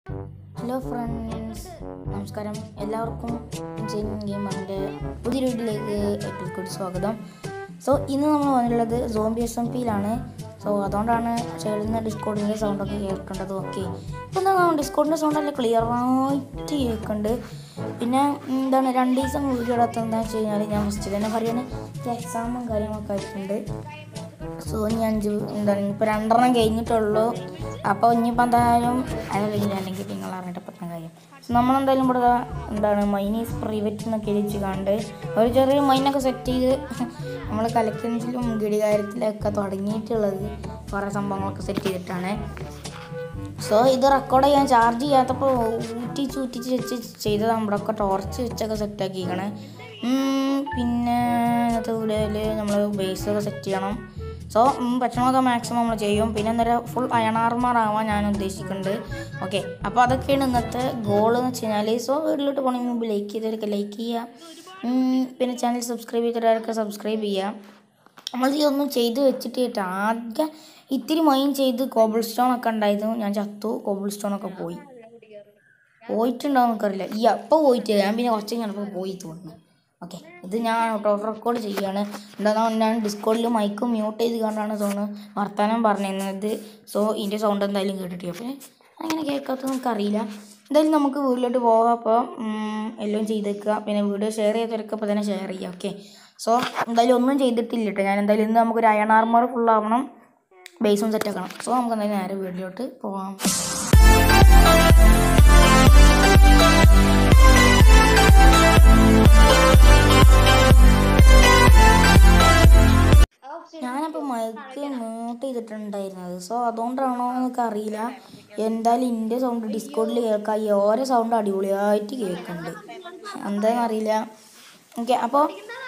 Hello friends നമസ്കാരം എല്ലാവർക്കും gen ഗെയിമറിൻ്റെ പുതിയ വീട്ടിലേക്ക് ഏറ്റവും കൂടുതൽ സ്വാഗതം സോ ഇന്ന് നമ്മൾ വന്നിട്ടുള്ളത് സോംബി എസ് എം പിയിലാണ് സോ അതുകൊണ്ടാണ് സൈഡിൽ നിന്ന് ഡിസ്കോഡിൻ്റെ സൗണ്ടൊക്കെ കേൾക്കേണ്ടത് ഓക്കെ ഇപ്പം എന്താ ഡിസ്കോഡിൻ്റെ സൗണ്ടല്ല ക്ലിയർ ആയിട്ട് കേൾക്കുന്നുണ്ട് പിന്നെ എന്താണ് രണ്ട് ദിവസം വീഡിയോ ഇടാത്തത് എന്താ വെച്ച് കഴിഞ്ഞാൽ ഞാൻ ഫസ്റ്റ് തന്നെ പറയുകയാണ് എക്സാമും കാര്യങ്ങളൊക്കെ ആയിട്ടുണ്ട് സോ ഇനി അഞ്ച് എന്താണ് ഇപ്പോൾ രണ്ടെണ്ണം കഴിഞ്ഞിട്ടുള്ളൂ അപ്പോൾ ഇനിയിപ്പോൾ എന്തായാലും അല്ലെങ്കിൽ അല്ലെങ്കിൽ നിങ്ങൾ അറിഞ്ഞിട്ട് പറ്റുന്ന കാര്യം സോ നമ്മളെന്തായാലും ഇവിടെ ദാ എന്താണ് മൈനീസ് പ്രൈവറ്റ് എന്നൊക്കെ എഴുതിച്ച് കണ്ട് ഒരു ചെറിയ മൈനൊക്കെ സെറ്റ് ചെയ്ത് നമ്മൾ കലക്കൻസിലും ഗഡികാരത്തിലൊക്കെ തുടങ്ങിയിട്ടുള്ളത് കുറേ സംഭവങ്ങളൊക്കെ സെറ്റ് ചെയ്തിട്ടാണ് സോ ഇത് റെക്കോർഡ് ചെയ്യാൻ ചാർജ് ചെയ്യാത്തപ്പോൾ ഊറ്റിച്ച് ഊറ്റിച്ച് വെച്ച് ചെയ്തത് നമ്മളൊക്കെ ടോർച്ച് വെച്ചൊക്കെ സെറ്റാക്കിക്കണേ പിന്നെ ഇന്നത്തെ വീഡിയോയിൽ നമ്മൾ ബേസൊക്കെ സെറ്റ് ചെയ്യണം സോ ഭക്ഷണമൊക്കെ മാക്സിമം നമ്മൾ ചെയ്യും പിന്നെ അന്നേരം ഫുൾ അയൺ ആർമർ ആവാൻ ഞാൻ ഉദ്ദേശിക്കുന്നുണ്ട് ഓക്കെ അപ്പോൾ അതൊക്കെയാണ് ഇന്നത്തെ ഗോൾ എന്ന് വെച്ച് കഴിഞ്ഞാൽ സോ വീട്ടിലോട്ട് പോകണമെങ്കിൽ മുമ്പ് ലൈക്ക് ചെയ്തവരൊക്കെ ലൈക്ക് ചെയ്യുക ഉം, പിന്നെ ചാനൽ സബ്സ്ക്രൈബ് ചെയ്തവരൊക്കെ സബ്സ്ക്രൈബ് ചെയ്യുക നമ്മൾ ഇതൊന്നും ചെയ്ത് വെച്ചിട്ട് ആദ്യം ഇത്തിരി മൈൻ ചെയ്ത് കോബിൾ സ്റ്റോൺ ഒക്കെ ഉണ്ടായിരുന്നു ഞാൻ ചത്തു കോബിൾ സ്റ്റോൺ ഒക്കെ പോയി പോയിട്ടുണ്ടോ നമുക്കറിയില്ല ഈ അപ്പോൾ പോയിട്ട് ഞാൻ പിന്നെ കുറച്ച് കഴിഞ്ഞപ്പോൾ പോയി തോന്നുന്നു ഓക്കെ ഇത് ഞാൻ ഔട്ട് ഓഫ് റെക്കോർഡ് ചെയ്യുകയാണ് എന്താണെന്ന് ഞാൻ ഡിസ്കോഡിൽ മൈക്ക് മ്യൂട്ട് ചെയ്ത് കണ്ടാണ് തോന്നുന്നു വർത്തമാനം പറഞ്ഞിരുന്നത് സോ ഇതിൻ്റെ സൗണ്ട് എന്തായാലും കേട്ടിട്ട് അപ്പോൾ അങ്ങനെ കേൾക്കാത്തത് നമുക്കറിയില്ല എന്തായാലും നമുക്ക് വീട്ടിലോട്ട് പോകാം അപ്പോൾ എല്ലാം ചെയ്തേക്കുക പിന്നെ വീഡിയോ ഷെയർ ചെയ്തവരൊക്കെ അപ്പോൾ തന്നെ ഷെയർ ചെയ്യുക ഓക്കെ സോ എന്തായാലും ഒന്നും ചെയ്തിട്ടില്ല കേട്ടോ ഞാൻ എന്തായാലും ഇന്ന് നമുക്കൊരു അയൺ ആർമർ ഫുള്ളാവണം ബേസും സെറ്റ് ആക്കണം സോ നമുക്ക് എന്തായാലും നേരെ വീട്ടിലോട്ട് പോകാം ഞാനപ്പോൾ മൈക്ക് മ്യൂട്ട് ചെയ്തിട്ടുണ്ടായിരുന്നത് സോ അതുകൊണ്ടാണോ എന്നൊക്കെ അറിയില്ല എന്തായാലും എൻ്റെ സൗണ്ട് ഡിസ്കോഡിൽ കേൾക്കാം ഈ ഓരോ സൗണ്ട് അടിപൊളിയായിട്ട് കേൾക്കുന്നുണ്ട് എന്താണെന്ന് അറിയില്ല ഓക്കെ അപ്പോൾ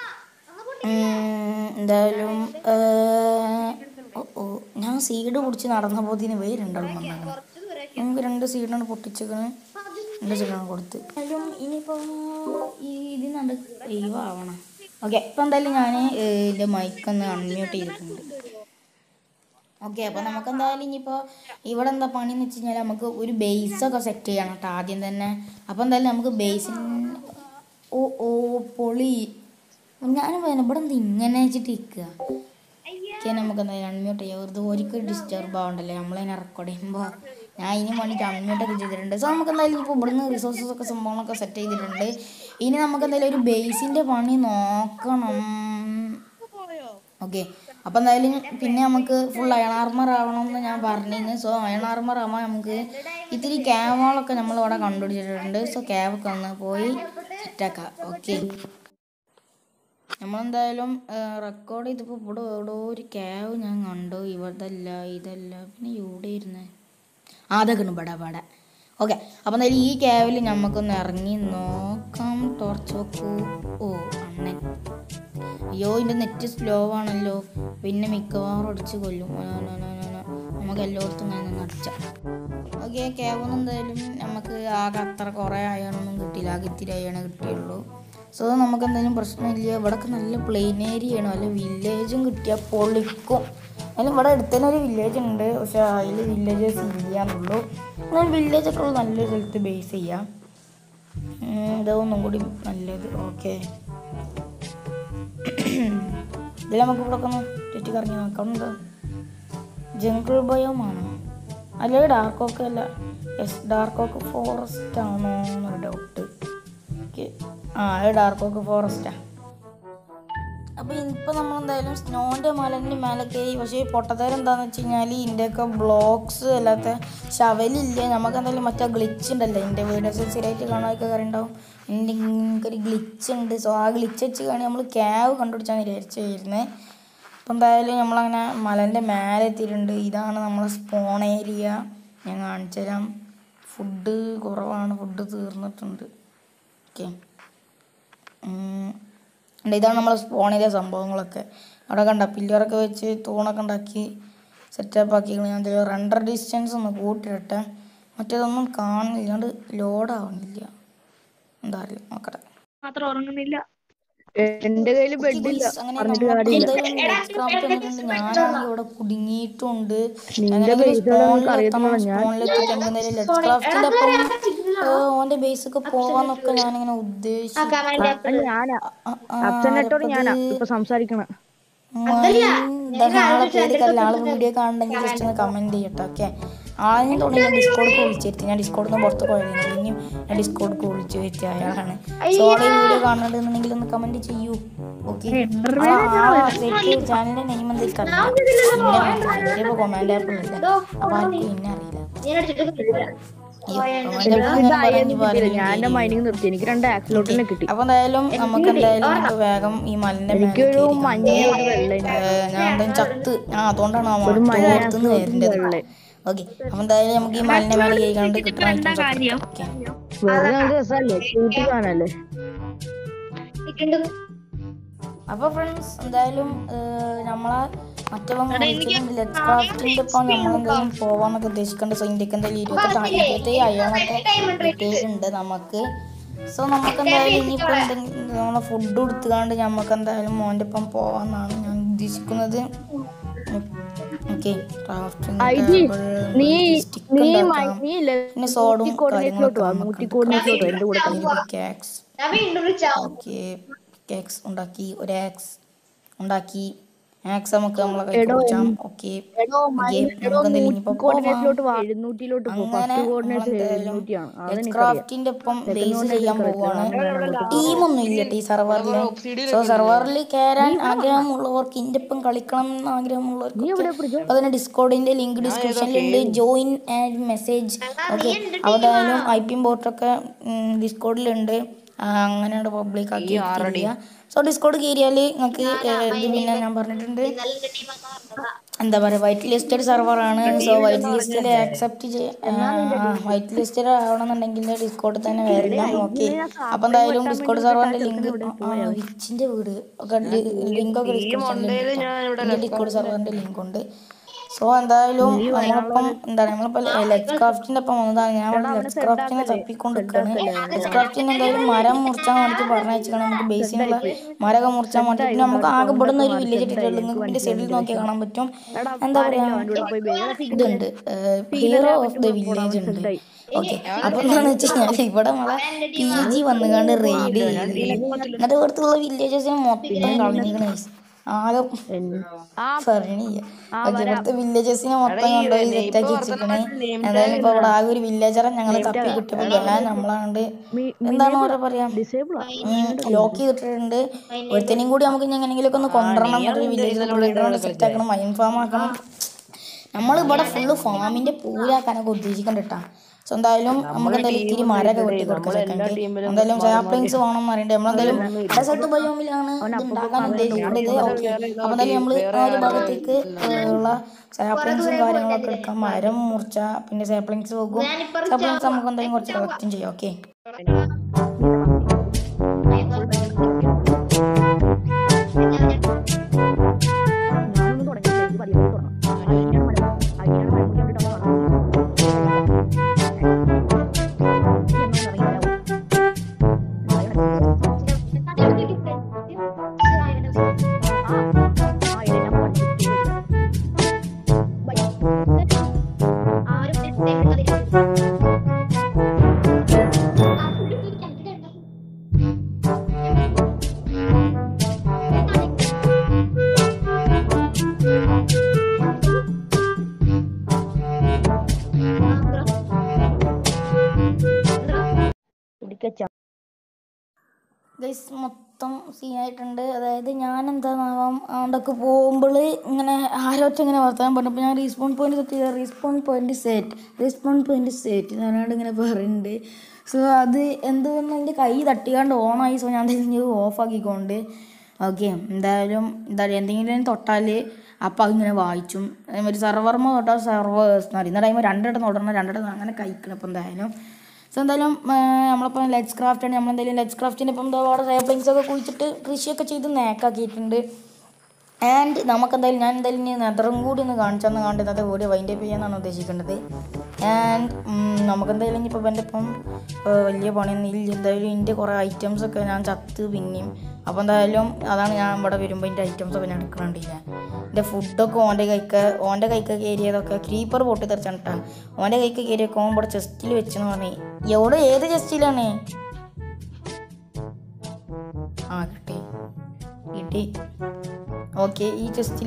എന്തായാലും ഏർ, ഓ ഓ ഞാൻ സീഡ് പിടിച്ച് നടന്നപ്പോൾ ഇതിന് വേ രണ്ടാളും വന്നേക്കണം നമുക്ക് രണ്ട് സീഡാണ് പൊട്ടിച്ചേക്കണ് രണ്ട് സീഡാണ് കൊടുത്ത് എന്തായാലും ഇനിയിപ്പോൾ ഈ ഇതിനണ്ട് ലീവ് ആവണം ഓക്കെ ഇപ്പം എന്തായാലും ഞാൻ എൻ്റെ മൈക്കൊന്ന് അൺമ്യൂട്ട് ചെയ്തിട്ടുണ്ട് ഓക്കെ അപ്പോൾ നമുക്ക് എന്തായാലും ഇനിയിപ്പോൾ ഇവിടെ എന്താ പണിയെന്ന് വെച്ച് കഴിഞ്ഞാൽ നമുക്ക് ഒരു ബേസൊക്കെ സെറ്റ് ചെയ്യണം കേട്ടോ ആദ്യം തന്നെ അപ്പോൾ എന്തായാലും നമുക്ക് ബേസിന് ഓ ഓ പൊളി ഞാനും പറയുന്നത് ഇവിടെ എന്താ ഇങ്ങനെ വെച്ചിട്ട് ഇരിക്കുക ഓക്കെ നമുക്ക് എന്തായാലും അൺമ്യൂട്ട് ചെയ്യാം വെറുതെ ഒരിക്കലും ഡിസ്റ്റർബ് ആവണ്ടല്ലേ നമ്മളതിനെ റെക്കോർഡ് ചെയ്യുമ്പോൾ ഞാൻ ഇതിന് വേണ്ടിയിട്ട് അൺമ്യൂട്ടൊക്കെ ചെയ്തിട്ടുണ്ട് സോ നമുക്ക് എന്തായാലും ഇപ്പോൾ ഇവിടുന്ന് റിസോഴ്സസ് ഒക്കെ സംഭവങ്ങളൊക്കെ സെറ്റ് ചെയ്തിട്ടുണ്ട് ഇനി നമുക്ക് എന്തായാലും ഒരു ബേസിൻ്റെ പണി നോക്കണം ഓക്കെ അപ്പം എന്തായാലും പിന്നെ നമുക്ക് ഫുൾ അയൺ ആർമർ ആവണം എന്ന് ഞാൻ പറഞ്ഞിരുന്നു സോ അയൺ ആർമർ ആവാൻ നമുക്ക് ഇത്തിരി ക്യാവുകളൊക്കെ നമ്മൾ ഇവിടെ കണ്ടുപിടിച്ചിട്ടുണ്ട് സോ ക്യാവൊക്കെ ഒന്ന് പോയി സെറ്റാക്കാം ഓക്കെ നമ്മളെന്തായാലും റെക്കോർഡ് ചെയ്തപ്പോൾ ഇവിടെ എവിടെയോ ഒരു ക്യാവ് ഞാൻ കണ്ടു ഇവതല്ല ഇതല്ല പിന്നെ ഇവിടെ ഇരുന്ന് ആ അതൊക്കെ ഉണ്ട് ഇവിടെ ഇവിടെ ഓക്കെ അപ്പം എന്തായാലും ഈ ക്യാവിൽ നമുക്കൊന്ന് ഇറങ്ങി നോക്കാം ടോർച്ച് വെക്കൂ ഓ അണ്ണൻ അയ്യോ ഇതിൻ്റെ നെറ്റ് സ്ലോ ആണല്ലോ പിന്നെ മിക്കവാറും അടിച്ച് കൊല്ലും ആ, ആ, ആ, ആ, ആ. നമുക്ക് എല്ലായിടത്തും ഞാൻ നിന്ന് അടിച്ച ഓക്കെ ക്യാബൊന്നും എന്തായാലും നമുക്ക് ആകെ അത്ര കുറേ അയണൊന്നും കിട്ടിയില്ല ആകെ ഇത്തിരി അയണ കിട്ടിയുള്ളൂ സോ നമുക്ക് എന്തായാലും പ്രശ്നമില്ല ഇവിടെയൊക്കെ നല്ല പ്ലെയിൻ ഏരിയയാണ് വല്ല വില്ലേജും കിട്ടിയാൽ പൊളിക്കും അതിന് ഇവിടെ അടുത്ത് തന്നെ ഒരു വില്ലേജ് ഉണ്ട് പക്ഷെ അതിൽ വില്ലേജസ് ഇല്ലാന്നുള്ളൂ എന്നാൽ വില്ലേജൊക്കെ ഉള്ള നല്ലൊരു സ്ഥലത്ത് ബേസ് ചെയ്യാം ഉം, ഇതൊന്നും കൂടി നല്ലത് ഓക്കെ ഇതിൽ നമുക്ക് ഇവിടെ ഒന്ന് ചുറ്റിക്കറങ്ങി നോക്കാം എന്താ ജംഗിൾ ബയോമാണോ അല്ല ഡാർക്ക് ഓക്ക് അല്ല യെസ് ഡാർക്ക് ഓക്ക് ഫോറസ്റ്റ് ആണോ എന്നൊരു ഡൗട്ട് ഓക്കെ ആ അത് ഡാർക്ക് ഓക്ക് ഫോറസ്റ്റാ അപ്പോൾ ഇപ്പോൾ നമ്മൾ എന്തായാലും സ്നോൻ്റെ മലൻ്റെ മേലെ കയറി പക്ഷേ ഈ പൊട്ടത്തരം എന്താണെന്ന് വെച്ച് കഴിഞ്ഞാൽ ഇതിൻ്റെയൊക്കെ ബ്ലോക്സ് അല്ലാത്ത ശവലില്ല നമുക്ക് എന്തായാലും മറ്റേ ഗ്ലിച്ച് ഉണ്ടല്ലോ എൻ്റെ വീഡിയോസ് സ്ഥിരമായിട്ട് കാണാനൊക്കെ കറിയുണ്ടാവും എൻ്റെ ഒരു ഗ്ലിച്ച് ഉണ്ട് സോ ആ ഗ്ലിച്ച് വെച്ച് കാണി നമ്മൾ ക്യാവ് കണ്ടുപിടിച്ചാൽ വിചാരിച്ചായിരുന്നത് അപ്പം എന്തായാലും നമ്മളങ്ങനെ മലൻ്റെ മേലെ എത്തിയിട്ടുണ്ട് ഇതാണ് നമ്മളെ സ്പോൺ ഏരിയ ഞാൻ കാണിച്ചു തരാം ഫുഡ് കുറവാണ് ഫുഡ് തീർന്നിട്ടുണ്ട് ഓക്കെ ഉണ്ട് ഇതാണ് നമ്മളെ സ്പോൺ ചെയ്ത സംഭവങ്ങളൊക്കെ അവിടെ കണ്ട പില്ലറൊക്കെ വെച്ച് തൂണൊക്കെ ഉണ്ടാക്കി സെറ്റപ്പ് ആക്കി ഞാൻ എന്തെങ്കിലും റണ്ടർ ഡിസ്റ്റൻസ് ഒന്ന് കൂട്ടിയിട്ടെ മറ്റേതൊന്നും കാണുന്നില്ല അതുകൊണ്ട് ലോഡാവുന്നില്ല എന്താ അറിയില്ല നോക്കട്ടെ മാത്രം ഉറങ്ങുന്നില്ല എന്റെ കയ്യിൽ Okay ബെഡില്ല guys, അങ്ങനെ പറഞ്ഞിട്ട് നമ്മൾക്ക് കാര്യമില്ല എന്തായാലും ലെറ്റ്സ് ക്രാഫ്റ്റ് വന്നിട്ടുണ്ട് ഞാനാണെങ്കിൽ ഇവിടെ കുടുങ്ങിയിട്ടുണ്ട് നിന്റെ base എവിടെ നമുക്ക് അറിയത്തില്ലല്ലോ. ഞാൻ- സ്പോണിലെത്തിയിട്ട് നമുക്ക് എന്തായാലും ലെറ്റ്സ് ക്രാഫ്റ്റിന്റെ ഒപ്പം ഏഹ്, ഓന്റെ ബേസൊക്കെ പോവാന്നൊക്കെ ഞാനിങ്ങനെ ഉദ്ദേശിച്ചു ആ, ഞാനാ അബ്സെന്റോട് ഞാനാ ഇപ്പൊ സംസാരിക്കണ ആളെ പേര് കല്ല ആള് വീഡിയോ കാണണമെങ്കിൽ ജസ്റ്റ് ഒന്ന് കമന്റ് ചെയ്യട്ടെ ഓക്കെ ആദ്യം തുടങ്ങി ഞാൻ ഡിസ്കോഡൊക്കെ വിളിച്ചിരുത്തി ഞാൻ ഡിസ്കോഡിൽ നിന്ന് പുറത്ത് പോയതിന് പിന്നെയും ഞാൻ ഡിസ്കോഡൊക്കെ വിളിച്ചു വരുത്തിയ അയാളാണ് സോ ആളെ വീഡിയോ കാണണമെന്നുണ്ടെങ്കിൽ ഒന്ന് കമന്റ് ചെയ്യൂ ഓക്കെ ചാനലിന്റെ നെയിം എന്താ എനിക്കറിയില്ല കൊമാൻഡ് ആപ്പ് ഇല്ല അപ്പൊ ആർക്കും പിന്നെ അറിയില്ല ഞാൻ എന്റെ മൈനിങ് നിർത്തി എനിക്ക് രണ്ട് ആക്സിലോട്ടിനെ കിട്ടി അപ്പൊ എന്തായാലും നമുക്ക് എന്തായാലും ഇപ്പൊ വേഗം ഈ മലിന്റെ എനിക്കൊരു മഞ്ഞ ഒരു വെള്ള ഞാൻ എന്തായാലും ചത്ത് ആ അതുകൊണ്ടാണ് ആ തോർത്തുനിന്ന് വരുന്നത് ഓക്കെ അപ്പൊ എന്തായാലും നമുക്ക് ഈ മലിന്റെ മേലെ കൈകൊണ്ട് കിട്ടുന്ന items ഒക്കെ എടുക്കാം. Okay. വെറുതെ നമുക്ക് രസമല്ലേ കൂട്ടി കാണല്ലേ അപ്പൊ ഫ്രണ്ട്സ് എന്തായാലും ഏഹ്, നമ്മളെ മറ്റവൻ വിളിച്ചിട്ടുണ്ട് ലെറ്റ് ക്രാഫ്റ്റിന്റെ ഒപ്പം നമ്മൾ എന്തായാലും പോവാന്നൊക്കെ ഉദ്ദേശിക്കുന്നുണ്ട് സോ ഇന്ത്യക്ക് എന്തായാലും ഇരുപത്തെട്ട് ഇരുപത്തി അയ്യാണൊക്കെ കിട്ടിയിട്ടുണ്ട് നമുക്ക് സോ നമുക്ക് എന്തായാലും ഇനിയിപ്പോൾ എന്തെങ്കിലും നമ്മളെ ഫുഡ് കൊടുത്തുകൊണ്ട് നമുക്ക് എന്തായാലും മോൻ്റെ ഒപ്പം പോവാന്നാണ് ഞാൻ ഉദ്ദേശിക്കുന്നത് ഓക്കെ ഐജി, നീ നീ മൈ- ക്രാഫ്റ്റിംഗ് നീ പിന്നെ സോഡും കോർഡിനേറ്റിലോട്ട് വാ നൂറ്റി കോർഡിനേറ്റിലോട്ട് എന്റെ കൂടെ കളിക്കാം കേക്സ് ഓക്കെ കേക്സ് ഉണ്ടാക്കി ഒരു ആക്സ് ഉണ്ടാക്കി ആക്സ് നമുക്ക് നമ്മളെ കൈ കൊടുക്കാം ഓക്കെ എടോ മൈ- എടോ നമുക്ക് എന്തെങ്കിലും നൂറ്റി ഇനിയിപ്പോ കോർഡിനേറ്റിലോട്ട് വാ എഴുന്നൂറ്റിലോട്ട് പോ അങ്ങനെ ഫസ്റ്റ് കോർഡിനേറ്റ് എഴുന്നൂറ്റിയാണ് അത് ക്രാഫ്റ്റിന്റെ ഒപ്പം ബേസ് ചെയ്യാൻ പോവാണ് ടീമൊന്നും ഇല്ല ഈ സർവറിൽ സോ സർവറിൽ കയറാൻ ആഗ്രഹമുള്ളവർക്ക് ഇതിന്റെ ഒപ്പം കളിക്കണം എന്ന് ആഗ്രഹമുള്ളവർക്ക് അപ്പൊ അതിന് ഡിസ്കോഡിന്റെ ലിങ്ക് ഡിസ്ക്രിപ്ഷനിലുണ്ട് ജോയിൻ ആൻഡ് മെസ്സേജ് ഓക്കെ അതായാലും ഐ പി ബോട്ടൊക്കെ ഡിസ്കോഡിലുണ്ട് അങ്ങനെയാണ് പബ്ലിക് ആക്കി ഇരിക്കുക സോ ഡിസ്കോഡ് കയറിയാൽ നിങ്ങൾക്ക് ഇത് പിന്നെ ഞാൻ പറഞ്ഞിട്ടുണ്ട് എന്താ പറയുക വൈറ്റ് ലിസ്റ്റഡ് സെർവറാണ് സോ വൈറ്റ് ലിസ്റ്റിൽ ആക്സെപ്റ്റ് വൈറ്റ് ലിസ്റ്റഡ് ആവണമെന്നുണ്ടെങ്കിൽ ഡിസ്കോഡിൽ തന്നെ വരണം ഓക്കെ അപ്പം എന്തായാലും ഡിസ്കോഡ് സെർവറിന്റെ ലിങ്ക് വിച്ചിന്റെ വീട് ഒക്കെ ലിങ്ക് ഒക്കെ ഡിസ്ക്രിപ്ഷനിൽ ഡിസ്കോഡ് സെർവറിന്റെ ലിങ്ക് ഉണ്ട് സോ എന്തായാലും നമ്മളിപ്പം എന്താണ് നമ്മളിപ്പോൾ ലെറ്റ്സ് ക്രാഫ്റ്റിന്റെ ഒപ്പം വന്നതാണ് ഞാൻ ലെറ്റ്സ് ക്രാഫ്റ്റിനെ തപ്പിക്കൊണ്ടിരിക്കുകയാണ് ലെറ്റ്സ് ക്രാഫ്റ്റിന് എന്തായാലും മരം മുറിച്ചാൻ വേണ്ടിയിട്ട് പറഞ്ഞയച്ചാണ് നമുക്ക് ബേസിനുള്ള മരമൊക്കെ മുറിച്ചാൻ വേണ്ടി പിന്നെ നമുക്ക് ആകെ ഇവിടുന്ന് ഒരു വില്ലേജ് ഇട്ടിട്ടുള്ളൂ നിങ്ങൾക്ക് പിന്നെ സൈഡിൽ നോക്കിയാൽ കാണാൻ പറ്റും എന്താ പറയാ ഇതുണ്ട് ഹീറോ ഓഫ് ദ വില്ലേജ് ഉണ്ട് ഓക്കെ അപ്പൊ എന്താന്ന് വെച്ച് കഴിഞ്ഞാൽ ഇവിടെ നമ്മളെ പി ജി വന്നുകൊണ്ട് റെയ്ഡ് ചെയ്ത് എന്നിട്ട് ഇവിടുത്തുള്ള വില്ലേജസിനെ മൊത്തം കളഞ്ഞിക്കണേ ആകെ ഫർണിയ ഓക്കെ ഇവിടുത്തെ വില്ലേജസിനെ മൊത്തം കൊണ്ടുപോയി സെറ്റാക്കി വെച്ചിരിക്കണേ എന്തായാലും ഇപ്പൊ ഇവിടെ ആകെ ഒരു വില്ലേജറെ ഞങ്ങൾ തപ്പി കിട്ടിയപ്പോ ഞാൻ നമ്മളാണ്ട് എന്താണ് പറയാ പറയാ ഡിസേബിൾ ലോക്ക് ചെയ്തിട്ടുണ്ട് ഒരുത്തനെയും കൂടി നമുക്ക് ഇനി എങ്ങനെയെങ്കിലും ഒന്ന് കൊണ്ടുവരണം എന്നൊരു വില്ലേജിൽ സെറ്റ് ആക്കണം മൈൻ ഫാം ആക്കണം നമ്മൾ ഇവിടെ ഫുള്ള് ഫാമിന്റെ പൂരാക്കാനൊക്കെ ഉദ്ദേശിക്കണ്ട കേട്ടാ സോ എന്തായാലും നമുക്ക് എന്തായാലും ഇത്തിരി മരമൊക്കെ വെട്ടി കൊടുക്കാം ചെക്കൻ്റെ എന്തായാലും സാപ്ലിങ്സ് വേണം എന്ന് അറിയണ്ടേ നമ്മളെന്തായാലും ഡെസേർട്ട് ബയോമിലാണ് ഇത് ഉണ്ടാക്കാൻ ഉദ്ദേശിക്കുന്നത് ഓക്കെ അപ്പൊ എന്തായാലും നമ്മൾ ആ ഒരു ഭാഗത്തേക്ക് ഉള്ള സാപ്ലിങ്സും കാര്യങ്ങളൊക്കെ എടുക്കാം മരം മുറിച്ച പിന്നെ സാപ്ലിങ്സ് പോകും സാപ്ലിങ്സ് നമുക്ക് എന്തായാലും കുറച്ച് കളക്റ്റും ചെയ്യാം ഓക്കെ ഞാനൊന്നും തുടങ്ങിയില്ല എനിക്ക് പതിയെ തുടങ്ങാം അതിനാണ് മരം അതിനാണ് മരം മുറിച്ചിട്ട് തുടങ്ങാം പിടിക്കച്ച ഗൈസ് മൊത്തം സീനായിട്ടുണ്ട് അതായത് ഞാൻ എന്താണാവാം അവിടെയൊക്കെ പോകുമ്പോൾ ഇങ്ങനെ ആരോട്ട് ഇങ്ങനെ വർത്താനം പറഞ്ഞപ്പോൾ ഞാൻ റീസ്പോൺ പോയിന്റ് സെറ്റ് ചെയ്ത respawn point set respawn point set ഞാനോട് ഇങ്ങനെ പറയുന്നുണ്ട് സോ അത് എന്തുകൊണ്ട് എൻ്റെ കൈ തട്ടിക്കാണ്ട് ഓണായി സോ ഞാൻ തിരിഞ്ഞ് ഓഫാക്കിക്കൊണ്ട് ഓക്കെ എന്തായാലും എന്താ പറയുക എന്തെങ്കിലും തൊട്ടാൽ അപ്പോൾ അതിങ്ങനെ വായിച്ചും ഒരു സെർവർമ തൊട്ടാൽ സെർവേഴ്സ് എന്ന് പറയും ടൈം രണ്ടിടത്ത് തൊടണം രണ്ടിടത്ത് അങ്ങനെ കഴിക്കണം അപ്പോൾ എന്തായാലും സോ എന്തായാലും നമ്മളിപ്പോൾ ലെറ്റ്സ് ക്രാഫ്റ്റ് ആണ് നമ്മളെന്തായാലും ലെറ്റ്സ് ക്രാഫ്റ്റിൻ്റെ ഇപ്പം എന്താ അവിടെ സേപ്ലിങ്സ് ഒക്കെ കുഴിച്ചിട്ട് കൃഷിയൊക്കെ ചെയ്ത് നേക്കാക്കിയിട്ടുണ്ട് ആൻഡ് നമുക്കെന്തായാലും ഞാൻ എന്തായാലും ഇനി നെതറും കൂടി ഒന്ന് കാണിച്ചെന്ന് കണ്ട് ഇന്നത്തെ വീഡിയോ വൈൻഡപ്പ് ചെയ്യാനാണ് ഉദ്ദേശിക്കേണ്ടത് ആൻഡ് നമുക്കെന്തായാലും ഇനിയിപ്പോൾ എൻ്റെ ഇപ്പം ഏർ വലിയ പണിയൊന്നും ഇല്ല എന്തായാലും ഇതിൻ്റെ കുറേ ഐറ്റംസ് ഒക്കെ ഞാൻ ചത്ത് പിന്നെയും അപ്പോൾ എന്തായാലും അതാണ് ഞാൻ ഇവിടെ വരുമ്പോൾ എൻ്റെ ഐറ്റംസ് ഒക്കെ ഞാൻ എടുക്കണുണ്ടില്ല എൻ്റെ ഫുഡൊക്കെ ഓൻ്റെ കൈക്ക് ഓൻ്റെ കൈക്ക് കയറിയതൊക്കെ ക്രീപ്പർ പൊട്ടി തെറിച്ചാണ് കേട്ടോ ഓൻ്റെ കൈക്ക് കയറിയൊക്കെ ഓൻ ഇവിടെ ചെസ്റ്റിൽ വെച്ചെന്ന് പറഞ്ഞു എവിടെ ഏത് ചെസ്റ്റിലാണ് ആ കിട്ടി കിട്ടി ഓക്കെ ഈ ചെസ്റ്റിൽ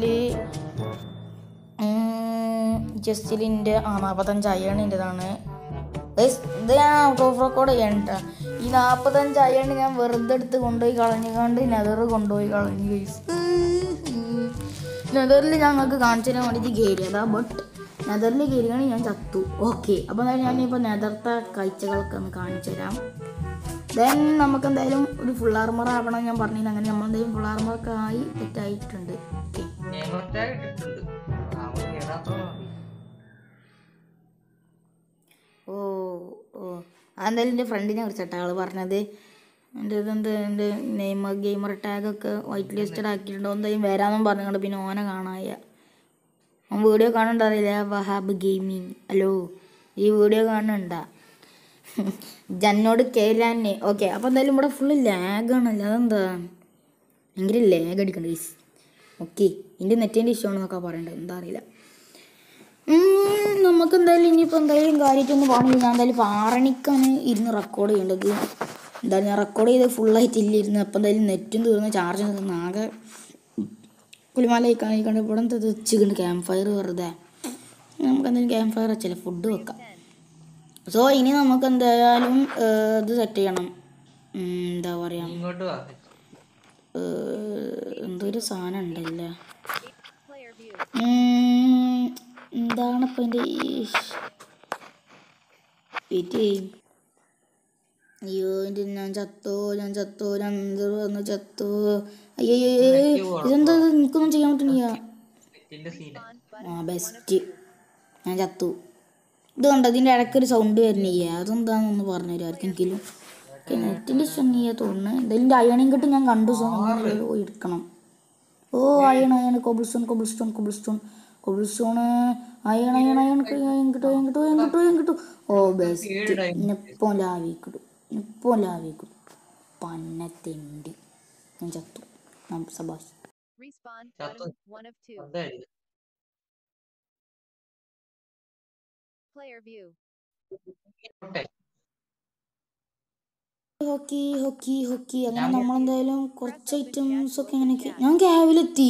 ജസ്റ്റിലിൻ്റെ ആ നാൽപ്പത്തഞ്ച് അയണിൻ്റെതാണ് ഇത് ഞാൻ പ്രൂഫ് റെക്കോർഡ് ചെയ്യണ്ട ഈ നാൽപ്പത്തഞ്ച് അയണ് ഞാൻ വെറുതെ എടുത്ത് കൊണ്ടുപോയി കളഞ്ഞുകൊണ്ട് നെതർ കൊണ്ടുപോയി കളഞ്ഞു ഗൈസ് നെതറിൽ ഞങ്ങൾക്ക് കാണിച്ചു തരാൻ വേണ്ടിയിട്ട് കയറിയതാ ബട്ട് നെതറിൽ കയറിയാണ് ഞാൻ ചത്തു ഓക്കെ അപ്പോൾ എന്തായാലും ഞാനിപ്പോൾ നെതർത്തെ കാഴ്ചകളൊക്കെ ഒന്ന് കാണിച്ചു തരാം ദെൻ നമുക്ക് എന്തായാലും ഒരു ഫുൾ ആർമർ ആവണം ഞാൻ പറഞ്ഞില്ല അങ്ങനെ നമ്മൾ എന്തായാലും ഫുൾ ആർമറൊക്കെ ആയി തെറ്റായിട്ടുണ്ട് ഓക്കെ Gamer tag ഇട്ടിട്ടുണ്ട്. അവൻ കേറാത്തത് മതി. ഓ ഓ അതെന്തായാലും എൻ്റെ ഫ്രണ്ടിനെ കുറിച്ചിട്ടാണ് ആൾ പറഞ്ഞത് എൻ്റെ ഇതെന്ത് എൻ്റെ നെയ്മർ ഗെയിമർ ടാഗൊക്കെ വൈറ്റ് ലിസ്റ്റഡ് ആക്കിയിട്ടുണ്ടോ എന്തായാലും വരാമെന്നും പറഞ്ഞുകൊണ്ട് പിന്നെ ഓനെ കാണായ അവൻ വീഡിയോ കാണണ്ടറിയില്ല വഹാബ് ഗെയിമിങ് ഹലോ ഈ വീഡിയോ കാണണ്ട ജന്നോട് കേരാനെ ഓക്കെ അപ്പോൾ എന്തായാലും ഇവിടെ ഫുള്ള് ലാഗാണല്ലോ അതെന്താ ഭയങ്കര ലാഗ് അടിക്കണ്ട ഗൈസ് ഓക്കെ എൻ്റെ നെറ്റിൻ്റെ ഇഷ്യൂ ആണെന്നൊക്കെ പറയണ്ടത് എന്താ അറിയില്ല ഉം, നമുക്ക് എന്തായാലും ഇനിയിപ്പോൾ എന്തായാലും കാര്യമായിട്ടൊന്ന് പോകണമെങ്കിൽ ഞാൻ എന്തായാലും ഇപ്പോൾ ആറണിക്കാണ് ഇരുന്ന് റെക്കോർഡ് ചെയ്യേണ്ടത് എന്തായാലും ഞാൻ റെക്കോർഡ് ചെയ്ത് ഫുള്ളായിട്ട് ഇല്ലിരുന്ന് അപ്പോൾ എന്തായാലും നെറ്റും തീർന്ന് ചാർജ് തീർന്ന് ആകെ പുലിമലയിക്കാണ് കണ്ട് ഇവിടെ എന്താ വെച്ചിട്ടുണ്ട് ക്യാമ്പ് ഫയർ വെറുതെ നമുക്ക് എന്തായാലും ക്യാമ്പ് ഫയർ വെച്ചല്ലേ ഫുഡ് വെക്കാം സോ ഇനി നമുക്ക് എന്തായാലും ഏഹ്, ഇത് സെറ്റ് ചെയ്യണം ഉം, എന്താ പറയുക ഇങ്ങോട്ട് വാ ഏഹ്, എന്തോ ഒരു സാധനം ഉണ്ടല്ലേ ഉം, എന്താണ് ഇപ്പം എൻ്റെ വെയിറ്റ് ചെയ്യും അയ്യോ എൻ്റെ ഞാൻ ചത്തോ ഞാൻ ചത്തോ ഞാൻ എന്ത് വന്നു ചത്തോ അയ്യോ ഇതെന്താ ഇത്? എനിക്കൊന്നും ചെയ്യാൻ പറ്റണില്ല നെറ്റിന്റെ സീന ആ ബെസ്റ്റ് ഞാൻ ചത്തു ഇത് കണ്ടോ ഇതിൻ്റെ ഇടയ്ക്കൊരു സൗണ്ട് വരുന്നില്ല അതെന്താണെന്നൊന്ന് പറഞ്ഞു തരും ആർക്കെങ്കിലും നെറ്റിൻ്റെ ഇഷ്ടം നീയാ തോന്നുന്നു എന്തായാലും അയണിയും കിട്ടും ഞാൻ കണ്ടു സോ നമ്മൾ പോയി എടുക്കണം oh iron iron cobblestone cobblestone cobblestone cobblestone iron iron iron iron കിട്ടും അയൺ കിട്ടും അയൺ കിട്ടും അയൺ കിട്ടും ഓ ബെസ്റ്റ് ഇന്നിപ്പോൾ ലാവി കിട്ടും ഇപ്പോൾ ലാവി കിട്ടും പന്നത്തെണ്ട് ഞാൻ ചത്തു നം സബാഷ് Respawn. Shut One, the- one of two. എന്തായിരുന്നു Player view. ഹോക്കി ഹോക്കി ഹോക്കി അങ്ങനെ നമ്മളെന്തായാലും കുറച്ച് ഐറ്റംസ് ഒക്കെ ഇങ്ങനെ ഞാൻ ക്യാബിലെത്തി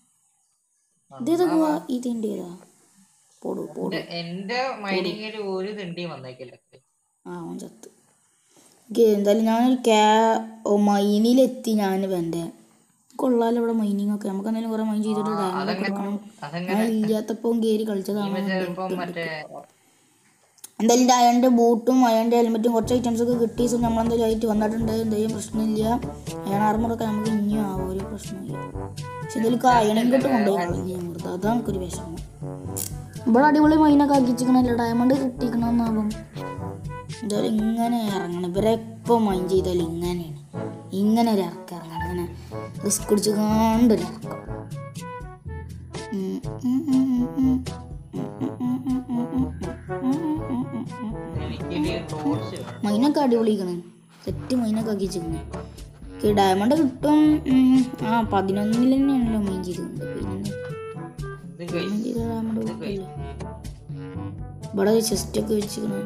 ഇതേതാ പോവാ ഇതിൻ്റെതാ പോടു പോടു എന്റെ- എന്റെ മൈനിങ്ങിൽ ഒരു തിണ്ടിയും വന്നേക്കില്ല ആ അവൻ ചത്ത് ഓക്കെ എന്തായാലും ഞാനൊരു ക്യാ ഓ മൈനിലെത്തി ഞാൻ എൻ്റെ കൊള്ളാലോ ഇവിടെ മൈനിങ് ഒക്കെ നമുക്ക് എന്തെങ്കിലും കുറെ മൈൻ ചെയ്തിട്ട് ഡയമണ്ട് കൊടുക്കണം അതെങ്ങനെ ഞാൻ ഇല്ലാത്തപ്പോൾ കയറി കളിച്ചതാണ് ചിലപ്പം മറ്റേ എന്തായാലും അയണിൻ്റെ ബൂട്ടും അയണിൻ്റെ ഹെൽമെറ്റും കുറച്ച് ഐറ്റംസ് ഒക്കെ കിട്ടി സോ നമ്മൾ എന്തായാലും ആയിട്ട് വന്നിട്ടുണ്ട് എന്തെങ്കിലും പ്രശ്നമില്ല അയൺ ആർമറൊക്കെ നമുക്ക് ഇനിയും ആവും ഒരു പ്രശ്നമില്ല പക്ഷെ എന്തായാലും അയണും കിട്ടും കൊണ്ടുപോയി കളഞ്ഞു വെറുതെ അതാണ് നമുക്കൊരു വിഷമം ഇവിടെ അടിപൊളി മൈനൊക്കെ ആക്കിച്ചിക്കണല്ലോ ഡയമണ്ട് കിട്ടിക്കണമെന്നാകും എന്തായാലും ഇങ്ങനെ ഇറങ്ങണം ഇവരെ എപ്പോൾ മൈൻ ചെയ്താലും ഇങ്ങനെയാണ് ഇങ്ങനെ ഒരു ഇറക്കം ഇറങ്ങണം ഇങ്ങനെ റിസ്ക് പിടിച്ച് കണ്ടൊരു ഇറക്കം ഉം, ഉം, ഉം, ഉം, ഉം. ഉം, ഉം, ഉം, ഉം, ഉം, ഉം, ഉം, ഉം, ഉം, ഉം, ഉം. എനിക്കൊരു ടോർച്ച് വേണം മൈനൊക്കെ അടിപൊളിക്കണ് സെറ്റ് മൈനൊക്കെ ആക്കി വെച്ചിരിക്കണ് ഓക്കെ ഡയമണ്ട് കിട്ടും ഉം, ആ പതിനൊന്നിൽ തന്നെയാണല്ലോ മൈൻ ചെയ്തിട്ടുണ്ട് പിന്നെ ഇത് guys. മൈൻ ചെയ്ത ഡയമണ്ട് കിട്ടില്ല ഇവിടെ ചെസ്റ്റ് ഒക്കെ വെച്ചിരിക്കണ്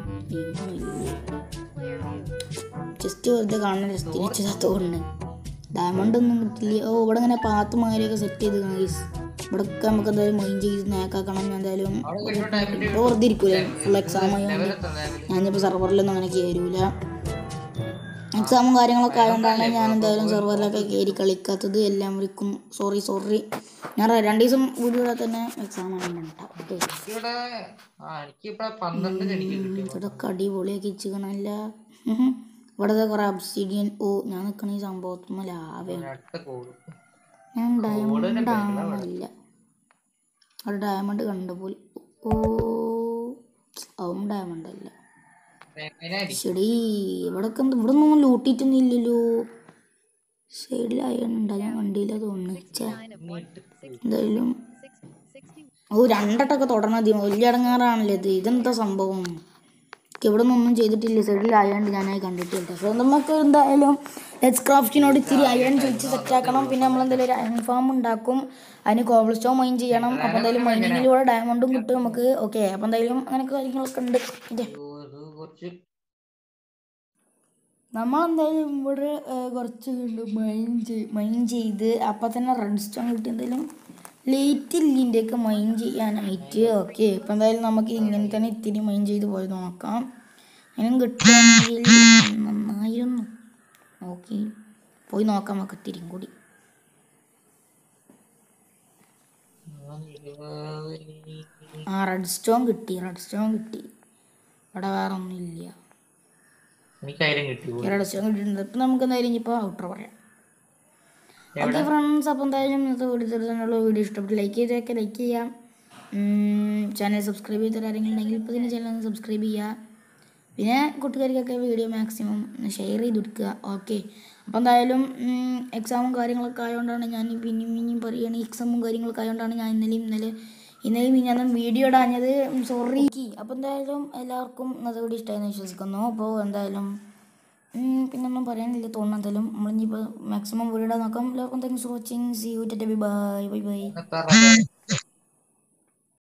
Player view. ചെസ്റ്റ് വെറുതെ കാണാൻ രസിച്ചതാത്തോണ്ട് ഡയമണ്ട് ഒന്നും കിട്ടില്ല ഓ ഇവിടെ ഇങ്ങനെ പാത്ത് മാരിയൊക്കെ സെറ്റ് ചെയ്ത് ഗൈസ് ഇവിടെ ഒക്കെ നമുക്ക് എന്തായാലും മൈൻ ചെയ്ത് നേക്കാക്കണം ഞാൻ എന്തായാലും അവിടെ കിട്ടും diamond ഇപ്പോൾ വെറുതെ ഇരിക്കൂല ഫുൾ എക്സാം ആയതുകൊണ്ട് level എത്ര level? ഞാനിപ്പോൾ സെർവറിലൊന്നും അങ്ങനെ കയറൂല എക്സാമും കാര്യങ്ങളൊക്കെ ആയതുകൊണ്ടാണ് ഞാൻ എന്തായാലും സെർവറിലൊക്കെ കയറി കളിക്കാത്തത് എല്ലാവർക്കും സോറി സോറി ഞാൻ ര- രണ്ട് ദിവസം വീഡിയോ തന്നെ എക്സാം ആണ് ഓക്കെ ഇവിടെ ആ എനിക്കിവിടെ പന്ത്രണ്ട് എനിക്ക് കിട്ടി ഇതൊക്കെ അടിപൊളിയാക്കി വെച്ചിക്കണല്ല ഇവിടെ കുറേ അബ്സിഡിയൻ ഓ ഞാൻ നിൽക്കണ ഈ സംഭവത്തുമ്മ ലാവയാണ് അടുത്ത കോഡ് ഞാൻ ഡയമണ്ട് ആണല്ല അവിടെ ഡയമണ്ട് കണ്ട പോലെ ഓ അവൻ ഡയമണ്ട് അല്ല എങ്ങനെയായിരിക്കും ശരി ഇവിടൊക്കെ എന്ത് ഇവിടെ ഒന്നും ലൂട്ടിയിട്ടൊന്നും ഇല്ലല്ലോ സൈഡിലായുണ്ടാ ഞാൻ കണ്ടില്ല തോന്നുന്നു ഛെ, Nine of one. Six, എന്തായാലും six, sixty. ഓ രണ്ടട്ടൊക്കെ തുടർന്നത് വലിയ ഇടങ്ങാറാണല്ലോ ഇത് ഇതെന്താ സംഭവം ഇവിടെ നിന്നൊന്നും ചെയ്തിട്ടില്ല സൈഡിൽ ആയാണ്ട് ഞാനായി കണ്ടിട്ടില്ല സോ നമുക്ക് എന്തായാലും ലെറ്റ്സ് ക്രാഫ്റ്റിനോട് ഇത്തിരി അയൺ ചോദിച്ച് സെറ്റാക്കണം പിന്നെ നമ്മൾ എന്തായാലും ഒരു അയൺ ഫാം ഉണ്ടാക്കും അതിന് കോബിൾ സ്റ്റോൺ മൈൻ ചെയ്യണം അപ്പോൾ എന്തായാലും മൈനിങ്ങിലൂടെ ഡയമണ്ടും കിട്ടും നമുക്ക് ഓക്കെ അപ്പോൾ എന്തായാലും അങ്ങനെയൊക്കെ കാര്യങ്ങളൊക്കെ ഉണ്ട് ഓക്കെ അയ്യോ, ഇത് കുറച്ച് നമ്മളെന്തായാലും ഇവിടെ ഏർ, കുറച്ച് കണ്ട് മൈൻ ചെയ് മൈൻ ചെയ്ത് അപ്പം തന്നെ റെഡ് സ്റ്റോൺ കിട്ടി എന്തായാലും ലേറ്റ് ഇല്ലിൻ്റെയൊക്കെ മൈൻ ചെയ്യാനായിട്ട് ഓക്കെ ഇപ്പം എന്തായാലും നമുക്ക് ഇങ്ങനെ തന്നെ ഇത്തിരി മൈൻ ചെയ്ത് പോയി നോക്കാം അതിനും കിട്ടുകയാണെങ്കിൽ നന്നായിരുന്നു ഓക്കെ പോയി നോക്കാം നമുക്ക് ഇത്തിരിയും കൂടി ആ റെഡ് സ്റ്റോൺ കിട്ടി റെഡ് സ്റ്റോൺ കിട്ടി ഇവിടെ വേറെ ഒന്നുമില്ല എനിക്ക് ആയിരം കിട്ടി പോയി. റെഡ് സ്റ്റോൺ കിട്ടിയിട്ടുണ്ട് ഇപ്പം നമുക്ക് എന്തായാലും ഇനിയിപ്പോൾ ഔട്ടർ പറയാം ഓക്കെ ഫ്രണ്ട്സ് അപ്പോൾ എന്തായാലും ഇന്നത്തെ വീഡിയോ തരുന്നുള്ള വീഡിയോ ഇഷ്ടപ്പെട്ട് ലൈക്ക് ചെയ്തൊക്കെ ലൈക്ക് ചെയ്യാം ചാനൽ സബ്സ്ക്രൈബ് ചെയ്ത ആരെങ്കിലും ഉണ്ടെങ്കിൽ ഇപ്പോൾ തന്നെ ചാനൽ ഒന്ന് സബ്സ്ക്രൈബ് ചെയ്യുക പിന്നെ കൂട്ടുകാർക്കൊക്കെ വീഡിയോ മാക്സിമം ഷെയർ ചെയ്ത് കൊടുക്കുക ഓക്കെ അപ്പോൾ എന്തായാലും എക്സാമും കാര്യങ്ങളൊക്കെ ആയതുകൊണ്ടാണ് ഞാൻ പിന്നെയും പിന്നെയും പറയുകയാണ് എക്സാമും കാര്യങ്ങളൊക്കെ ആയതുകൊണ്ടാണ് ഞാൻ ഇന്നലെയും ഇന്നലെ ഇന്നലെയും ഞാൻ വീഡിയോ ഇടാഞ്ഞത് സോറി അപ്പോൾ എന്തായാലും എല്ലാവർക്കും ഇന്നത്തെ വീഡിയോ ഇഷ്ടമായെന്ന് വിശ്വസിക്കുന്നു അപ്പോൾ എന്തായാലും ഉം, പിന്നെ ഒന്നും പറയാനില്ല തോന്നുന്നു എന്തായാലും നമ്മളിനിപ്പോൾ മാക്സിമം വീഡിയോ നോക്കാം എല്ലാവർക്കും thanks for watching see you ടെറ്റ് ബൈ ബൈ ബൈ എത്ര